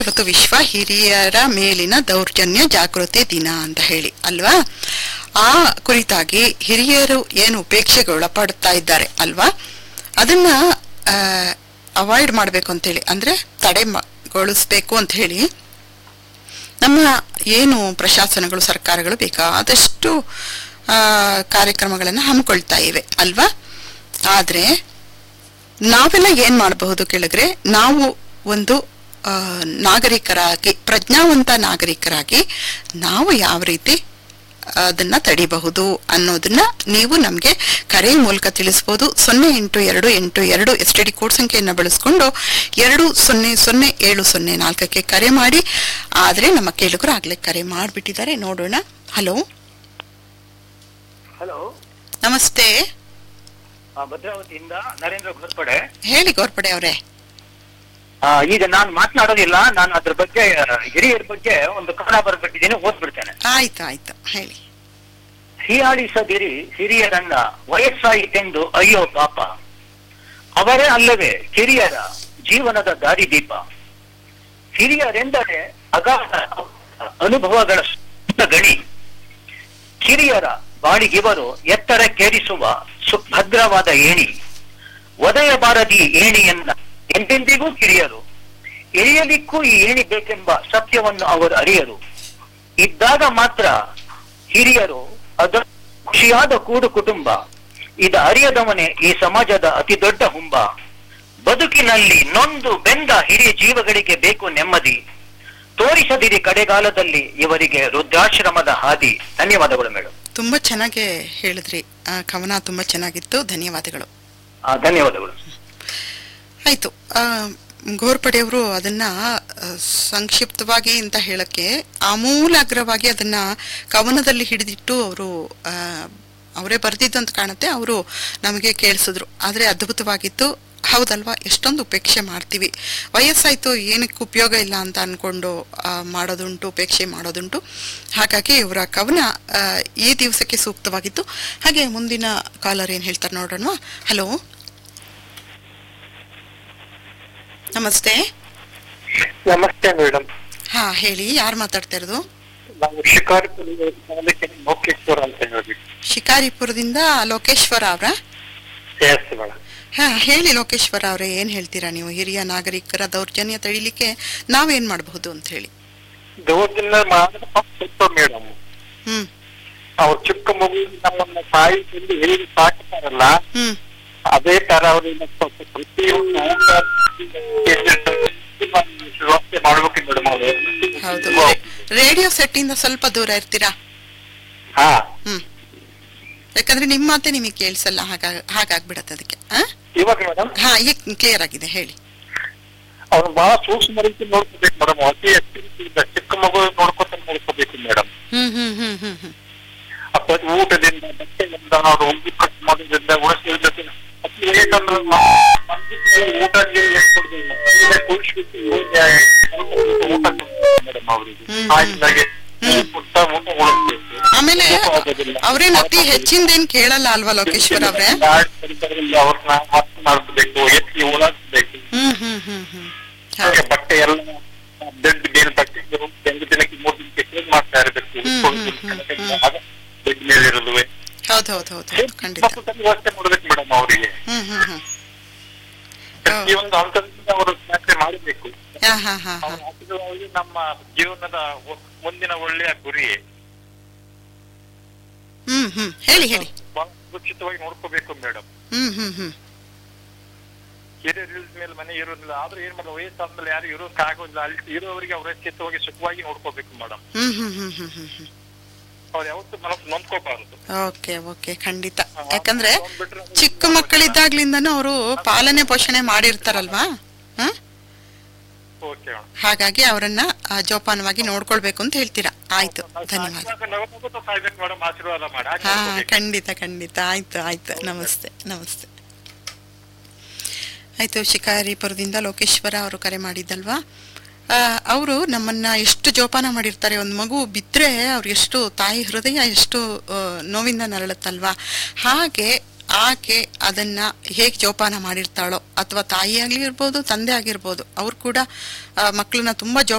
ಇವತ್ತು ವಿಶ್ವ ಹಿರಿಯರ ಮೇಲಿನ ದೌರ್ಜನ್ಯ ಜಾಗೃತಿ ದಿನ ಅಂತ ಹೇಳಿ ಅಲ್ವಾ ಆ ಕುರಿತಾಗಿ ಹಿರಿಯರು ಏನು ಉಪೇಕ್ಷೆಗೆ ಒಳಪಡ್ತಾ ಇದ್ದಾರೆ ಅಲ್ವಾ ಅದನ್ನ ಅವಾಯ್ಡ್ ಮಾಡಬೇಕು ಅಂತೇಳಿ ಅಂದ್ರೆ ತಡೆಗೊಳಿಸ್ಬೇಕು ಅಂತ ಹೇಳಿ ನಮ್ಮ ಏನು ಪ್ರಶಾಸನಗಳು ಸರ್ಕಾರಗಳು ಬೇಕಾದಷ್ಟು ಆ, ಕಾರ್ಯಕ್ರಮಗಳನ್ನು ಹಮ್ಮಿಕೊಳ್ತಾ ಇವೆ ಅಲ್ವಾ ಆದ್ರೆ ನಾವೆಲ್ಲ ಏನ್ ಮಾಡಬಹುದು ಕೇಳಿದ್ರೆ ನಾವು ಒಂದು ಆ, ನಾಗರಿಕರಾಗಿ ಪ್ರಜ್ಞಾವಂತ ನಾಗರಿಕರಾಗಿ ನಾವು ಯಾವ ರೀತಿ ಅದನ್ನ ತಡಿಬಹುದು ಅನ್ನೋದನ್ನ ನೀವು ನಮಗೆ ಕರೆ ಮೂಲಕ ತಿಳಿಸಬಹುದು ಸೊನ್ನೆ ಎಂಟು ಎರಡು ಎಂಟು ಎರಡು ಎಸ್ ಟಿ ಡಿ ಕೋಡ್ ಸಂಖ್ಯೆಯನ್ನು ಬಳಸ್ಕೊಂಡು ಎರಡು ಸೊನ್ನೆ ಸೊನ್ನೆ ಏಳು ಸೊನ್ನೆ ನಾಲ್ಕಕ್ಕೆ ಕರೆ ಮಾಡಿ ಆದ್ರೆ ನಮ್ಮ ಕೇಳುಗರು ಆಗ್ಲೇ ಕರೆ ಮಾಡಿಬಿಟ್ಟಿದ್ದಾರೆ ನೋಡೋಣ ಹಲೋ ಹಲೋ ನಮಸ್ತೆ ಆ, ಭದ್ರಾವತಿಯಿಂದ ನರೇಂದ್ರ ಘೋರ್ಪಡೆ ಹೇಳಿ ಗೋರ್ಪಡೆ ಅವರೇ ಆ, ಈಗ ನಾನು ಮಾತನಾಡೋದಿಲ್ಲ ನಾನು ಅದ್ರ ಬಗ್ಗೆ ಆ, ಹಿರಿಯರ ಬಗ್ಗೆ ಒಂದು ಕವನ ಬರ್ಬಿಟ್ಟಿದ್ದೀನಿ ಓದ್ಬಿಡ್ತೇನೆ ಆಯ್ತು ಆಯ್ತು ಹೇಳಿ ಹೀಯಾಳಿಸದಿರಿ ಹಿರಿಯರನ್ನ ವಯಸ್ಸಾಯಿತೆಂದು ಅಯ್ಯೋ ಪಾಪ ಅವರೇ ಅಲ್ಲವೇ ಕಿರಿಯರ ಜೀವನದ ದಾರಿದೀಪ ಹಿರಿಯರೆಂದರೆ ಅಗಾಧ ಅನುಭವಗಳ ಸುತ್ತ ಗಣಿ ಕಿರಿಯರ ಬಾಳಿಗಿವರು ಎತ್ತರಕ್ಕೇರಿಸುವ ಸುಭದ್ರವಾದ ಏಣಿ ಒದೆಯಬಾರದಿ ಏಣಿಯನ್ನ ಎಂದೆಂದಿಗೂ ಕಿರಿಯರು ಇಳಿಯಲಿಕ್ಕೂ ಈ ಏಣಿ ಬೇಕೆಂಬ ಸತ್ಯವನ್ನು ಅವರು ಅರಿಯರು ಇದ್ದಾಗ ಮಾತ್ರ ಹಿರಿಯರು ಅದ ಖುಷಿಯಾದ ಕೂಡು ಕುಟುಂಬ ಇದ ಅರಿಯದವನೇ ಈ ಸಮಾಜದ ಅತಿ ದೊಡ್ಡ ಹುಂಬ ಬದುಕಿನಲ್ಲಿ ನೊಂದು ಬೆಂದ ಹಿರಿಯ ಜೀವಗಳಿಗೆ ಬೇಕು ನೆಮ್ಮದಿ ತೋರಿಸದಿರಿ ಕಡೆಗಾಲದಲ್ಲಿ ಇವರಿಗೆ ವೃದ್ಧಾಶ್ರಮದ ಹಾದಿ ಧನ್ಯವಾದಗಳು ಮೇಡಮ್ ತುಂಬಾ ಚೆನ್ನಾಗಿ ಹೇಳಿದ್ರಿ ಆ ಕವನ ತುಂಬಾ ಚೆನ್ನಾಗಿತ್ತು ಧನ್ಯವಾದಗಳು ಆ, ಧನ್ಯವಾದಗಳು ಆಯ್ತು ಆ, ಘೋರ್ಪಡೆಯವರು ಅದನ್ನ ಆ, ಸಂಕ್ಷಿಪ್ತವಾಗಿ ಅಂತ ಹೇಳಕ್ಕೆ ಆಮೂಲಾಗ್ರವಾಗಿ ಅದನ್ನ ಕವನದಲ್ಲಿ ಹಿಡಿದಿಟ್ಟು ಅವರು ಅವರೇ ಬರೆದಿದ್ದು ಅಂತ ಕಾಣುತ್ತೆ ಅವರು ನಮಗೆ ಕೇಳಿಸಿದ್ರು ಆದ್ರೆ ಅದ್ಭುತವಾಗಿತ್ತು ಹೌದಲ್ವಾ ಎಷ್ಟೊಂದು ಉಪೇಕ್ಷೆ ಮಾಡ್ತೀವಿ ವಯಸ್ಸಾಯ್ತು ಏನಕ್ಕೆ ಉಪಯೋಗ ಇಲ್ಲ ಅಂತ ಅನ್ಕೊಂಡು ಆ, ಮಾಡೋದುಂಟು ಉಪೇಕ್ಷೆ ಮಾಡೋದುಂಟು ಹಾಗಾಗಿ ಇವರ ಕವನ ಆ, ಈ ದಿವಸಕ್ಕೆ ಸೂಕ್ತವಾಗಿತ್ತು ಹಾಗೆ ಮುಂದಿನ ಕಾಲರ್ ಏನ್ ಹೇಳ್ತಾರೆ ನೋಡೋಣ ಹಲೋ ನಮಸ್ತೆ ನಮಸ್ತೆ ಮೇಡಮ್ ಹಾ ಹೇಳಿ ಯಾರು ಮಾತಾಡ್ತಾ ಇರೋದು ನಾವು ಶಿಕಾರಿಪುರ ತಾಲೂಕಿನ ಮೋಕೇಶ್ವರ ಅಂತ ಹೇಳಿ ಶಿಕಾರಿಪುರದಿಂದ ಲೋಕೇಶ್ವರ ಅವರ ಎಸ್ ಮೇಡಮ್ ಹಾ ಹೇಳಿ ಲೋಕೇಶ್ವರ ಅವರೇ ಏನ್ ಹೇಳ್ತೀರಾ ನೀವು ಹಿರಿಯ ನಾಗರಿಕರ ದೌರ್ಜನ್ಯ ತಡಿಲಿಕ್ಕೆ ನಾವೇನ್ ಮಾಡಬಹುದು ಅಂತ ಹೇಳಿ ದೌರ್ಜನ್ಯ ಮಾಡಿದ್ರೆ ಸ್ವಲ್ಪ ಮೇಡಮ್ ಹ್ಮ್ ಅವ್ರ ಚಿಕ್ಕ ಮಗು ನಮ್ಮನ್ನ ತಾಯಿ ತಂದು ಹೇಳಿ ಸಾಕ್ತಾರಲ್ಲ ಹ್ಮ್ ಅದೇ ತರ ಅವ್ರನ್ನ ಸ್ವಲ್ಪ ಪ್ರತಿಯೊಂದು ಊಟ ವ್ಯವಸ್ಥೆ ಮಾಡ್ಬೇಕು ಮೇಡಮ್ ಹೌದು ಅವರು ರೇಡಿಯೋ ಸೆಟ್ ಇಂದ ಸ್ವಲ್ಪ ದೂರ ಇರ್ತೀರಾ ಹಾ ಹ್ಮ್ ಯಾಕಂದ್ರೆ ನಿಮ್ಮ ಮಾತೆ ನಿಮಗೆ ಕೇಳಿಸಲ್ಲ ಹಾಗಾಗಿ ಹಾಗಾಗ್ಬಿಡತ್ತೆ ಅದಕ್ಕೆ ಆ? ಇವಾಗ ಮೇಡಮ್ ಹಾ ಈಗ ಕ್ಲಿಯರ್ ಆಗಿದೆ ಹೇಳಿ ಅವ್ರು ಬಹಳ ಸೂಕ್ಷ್ಮ ರೀತಿ ನೋಡ್ಕೋಬೇಕು ಮೇಡಮ್ ಅತಿ ಹೆಚ್ಚಿನ ಚಿಕ್ಕ ಮಗು ನೋಡ್ಕೊತ ನೋಡ್ಕೋಬೇಕು ಮೇಡಮ್ ಹ್ಮ್ ಹ್ಮ್ ಹ್ಮ್ ಹ್ಮ್ ಹ್ಮ್ ಅಥವಾ ಊಟದಿಂದ ಬಟ್ಟೆಯಿಂದ ಅವ್ರು ಹೋಗಿ ಕಟ್ ಮಾಡೋದ್ರಿಂದ ಉಳಿಸೋದ್ರಿಂದ ಅತಿ ಏಕಂದ್ರೆ ಊಟ ಕುಡಿಸ್ಬಿಟ್ಟು ಊಟ ಮೇಡಮ್ ಅವರಿಗೆ ಹ್ಮ್. ಹಾಗಾಗಿ ಹ್ಮ್. ಊಟ ಊಟ ಉಳಿಸ್ಬೇಕು ಆಮೇಲೆ ಆಗೋದಿಲ್ಲ. ಅವ್ರೇನ್ ಅತಿ ಹೆಚ್ಚಿಂದೇನ್ ಕೇಳಲ್ಲ ಅಲ್ವಾ ಲೋಕೇಶ್ವರ ಅವ್ರೆ ಪರಿಸರದಲ್ಲಿ ಅವ್ರನ್ನ ಮಸ್ತ್ ಮಾಡ್ಬೇಕು ಎತ್ತಿ ಉಳಿಸ್ಬೇಕು ಹ್ಮ್ ಹ್ಮ್ ಹ್ಮ್ ಹ್ಮ್ ಹಾಗೆ ಹೌದು ಬಟ್ಟೆ ಎಲ್ಲ ಬೆಡ್ ಬೇರೆ ಬಟ್ಟೆ ಎರಡು ದಿನಕ್ಕೆ ಮೂರು ದಿನಕ್ಕೆ ಚೇಂಜ್ ಮಾಡ್ತಾ ಇರಬೇಕು ಹ್ಮ್, ಹ್ಮ್, ಹ್ಮ್, ಹ್ಮ್. ಬೆಡ್ ಮೇಲೆ ಇರೋದು ಹೌದು ಹೌದು ಹೌದು ಹೌದು ಖಂಡಿತ ಮತ್ತು ತನ್ನ ವ್ಯವಸ್ಥೆ ಮಾಡ್ಬೇಕು ಮೇಡಮ್ ಅವರಿಗೆ ಹ್ಮ್ ಹ್ಮ್ ಹ್ಮ್ ಪ್ರತಿಯೊಂದು ಹಂತದಿಂದ ಅವರು ವ್ಯವಸ್ಥೆ ಮಾಡಬೇಕು ಹಾ ಹಾ ಹಾ ಹಾ ಅವ್ರು ಹಾಕಿದವಾಗಿ ನಮ್ಮ ಜೀವನದ ಒ- ಮುಂದಿನ ಒಳ್ಳೆಯ ಗುರಿ ಹ್ಮ್ ಹ್ಮ್ ಹೇಳಿ ಹೇಳಿ ಬಹಳ ಸುರಕ್ಷಿತವಾಗಿ ನೋಡ್ಕೋಬೇಕು ಮೇಡಮ್ ಹ್ಮ್ ಹ್ಮ್ ಹ್ಮ್ ಹಿರಿಯರ ಮೇಲೆ ಮನೆ ಇರೋದಿಲ್ಲ ಆದ್ರೂ ಏನ್ ಮಾಡೋದು ವಯಸ್ಸಾದ್ಮೇಲೆ ಯಾರು ಇರೋಕ್ ಆಗೋದಿಲ್ಲ ಅಲ್ಲಿ ಇರೋವರಿಗೆ ಅವ್ರ ಚಿತ್ತವಾಗಿ ಸುಖವಾಗಿ ನೋಡ್ಕೋಬೇಕು ಮೇಡಮ್ ಹ್ಮ್ ಹ್ಮ್ ಹ್ಮ್ ಹ್ಮ್ ಹ್ಮ್ ಹ್ಮ್ ಅವ್ರು ಯಾವತ್ತೂ ಮನಸ್ಸು ನೊಂದ್ಕೋಬಾರದು ಓಕೆ ಓಕೆ ಖಂಡಿತ ಯಾಕಂದ್ರೆ ಚಿಕ್ಕ ಮಕ್ಕಳಿದ್ದಾಗ್ಲಿಂದನೂ ಅವರು ಪಾಲನೆ ಪೋಷಣೆ ಮಾಡಿರ್ತಾರಲ್ವಾ ಹ? ಓಕೆ ಮೇಡಮ್ ಹಾಗಾಗಿ ಅವರನ್ನ ಆ, ಜೋಪಾನವಾಗಿ ನೋಡ್ಕೊಳ್ಬೇಕು ಅಂತ ಹೇಳ್ತೀರಾ ಆಯ್ತು ಧನ್ಯವಾದ ಸಾಯ್ಬೇಕು ಮೇಡಮ್ ಆಶೀರ್ವಾದ ಮಾಡಿ ಹಾಗೆ ಹಾ ನೋಡ್ಕೋಬೇಕು. ಖಂಡಿತ ಖಂಡಿತ ಆಯ್ತು ಆಯ್ತು ನಮಸ್ತೆ ನಮಸ್ತೆ ಆಯ್ತು ಶಿಕಾರಿಪುರದಿಂದ ಲೋಕೇಶ್ವರ ಅವರು ಕರೆ ಮಾಡಿದ್ದಲ್ವಾ ಅವರು ನಮ್ಮನ್ನ ಎಷ್ಟು ಜೋಪಾನ ಮಾಡಿರ್ತಾರೆ ಒಂದು ಮಗು ಬಿದ್ದರೆ ಅವ್ರು ಎಷ್ಟು ತಾಯಿ ಹೃದಯ ಎಷ್ಟು ಆ, ನೋವಿಂದ ನರಳುತ್ತಲ್ವಾ ಹಾಗೆ ಆಕೆ ಅದನ್ನ ಹೇಗೆ ಜೋಪಾನ ಮಾಡಿರ್ತಾಳೋ ಅಥವಾ ತಾಯಿ ಆಗ್ಲಿ ಇರ್ಬೋದು ತಂದೆ ಆಗಿರ್ಬೋದು ಅವ್ರು ಕೂಡ ಮಕ್ಕಳನ್ನ ತುಂಬಾ